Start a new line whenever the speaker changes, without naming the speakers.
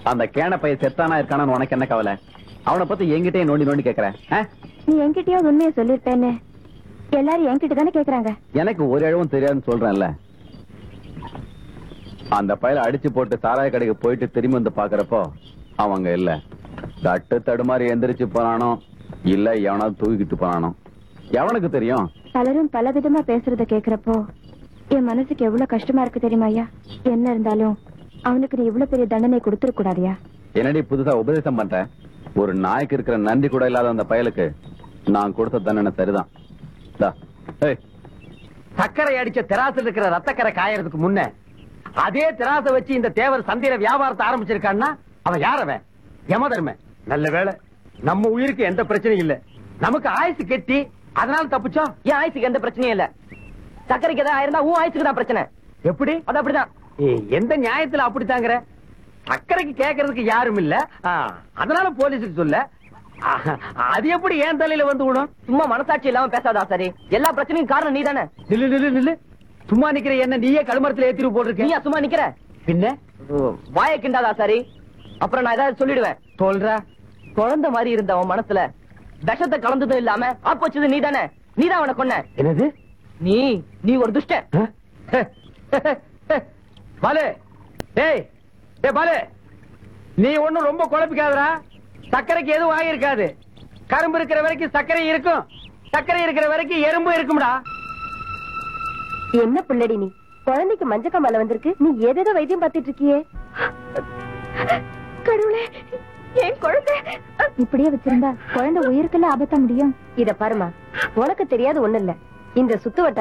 அந்த கேன பைய செத்தானா இருக்கானான்னு உனக்கு என்ன கவலை அவனை பத்தி என்கிட்டயே நோண்டி நோண்டி கேக்குறேன் ஆ?
நீ என்கிட்டயோ உண்மையை சொல்லிருப்பேன்னு எல்லாரும் என்கிட்ட தானே கேக்குறாங்க
எனக்கு ஒரு இழவும் தெரியாதுன்னு சொல்றேன்ல அந்த பையல அடிச்சு போட்டு சாராய கடைக்கு போயிட்டு திரும்பி வந்து பாக்குறப்போ அவங்க இல்ல தட்டு தடுமாறி எந்திரிச்சு போனானோ இல்ல எவனாவது தூக்கிட்டு போனானோ எவனுக்கு தெரியும்
பலரும் பல விதமா பேசுறத கேக்குறப்போ என் மனசுக்கு எவ்வளவு கஷ்டமா இருக்கு தெரியுமா ஐயா என்ன இருந்தாலும் அவனுக்கு நீ இவ்வளவு பெரிய தண்டனை கொடுத்துட கூடாதியா
என்னடி புதுசா உபதேசம் பண்ற ஒரு நாய்க்கு இருக்கிற நன்றி கூட இல்லாத அந்த பயலுக்கு நான் கொடுத்த தண்டனை சரிதான் இந்தா. ஏய்,
சர்க்கரை அடிச்ச திராசில் இருக்கிற ரத்தக்கரை காயறதுக்கு முன்ன அதே திராச வச்சு இந்த தேவர் சந்தையில வியாபாரத்தை ஆரம்பிச்சிருக்கான்னா அவன் யாரவன் யமதர்ம நல்ல வேளை நம்ம உயிருக்கு எந்த பிரச்சனையும் இல்ல நமக்கு ஆயுசு கெட்டி அதனால தப்பிச்சோம்
என் ஆயுசுக்கு எந்த பிரச்சனையும் இல்ல சக்கரைக்கு ஏதாவது இருந்தா உன் ஆயுசுக்கு தான் பிரச்சனை
எப்படி
அது அப்படிதான்
ஏய், எந்த நியாயத்துல அப்படித்தாங்கிற சக்கரைக்கு கேட்கறதுக்கு யாரும் இல்ல ஆ, அதனால போலீஸுக்கு சொல்ல ஆ, அது எப்படி ஏன் தலையில வந்து விடும்
சும்மா மனசாட்சி இல்லாம பேசாதா சரி எல்லா பிரச்சனையும் காரணம் நீ தானே
நில்லு நில்லு நில்லு சும்மா நிக்கிற என்ன நீயே கழுமரத்துல ஏத்திட்டு போட்டிருக்க
நீயா சும்மா நிக்கிற
பின்ன
வாய கிண்டாதா சரி அப்புறம் நான் ஏதாவது சொல்லிடுவேன்
சொல்ற
குழந்தை மாதிரி இருந்த அவன் மனசுல விஷத்தை கலந்ததும் இல்லாம ஆப்பு வச்சது நீ தானே நீ தான் அவனை கொன்ன
என்னது
நீ நீ ஒரு துஷ்டன்
பாலு டேய் டேய் பாலு நீ ஒண்ணும் ரொம்ப குழப்பிக்காதடா சர்க்கரைக்கு எதுவும் ஆகியிருக்காது கரும்பு இருக்கிற வரைக்கும் சர்க்கரை இருக்கும் சர்க்கரை இருக்கிற வரைக்கும் எறும்பு இருக்கும்டா
என்ன பிள்ளடி நீ குழந்தைக்கு மஞ்ச காமால வந்திருக்கு நீ ஏதேதோ வைத்தியம் பார்த்துட்டு இருக்கியே கடவுளே என் குழந்தை இப்படியே வச்சிருந்தா குழந்தை உயிருக்கெல்லாம் ஆபத்தா முடியும் இத பாருமா உனக்கு தெரியாது ஒண்ணு இல்ல இந்த சுத்து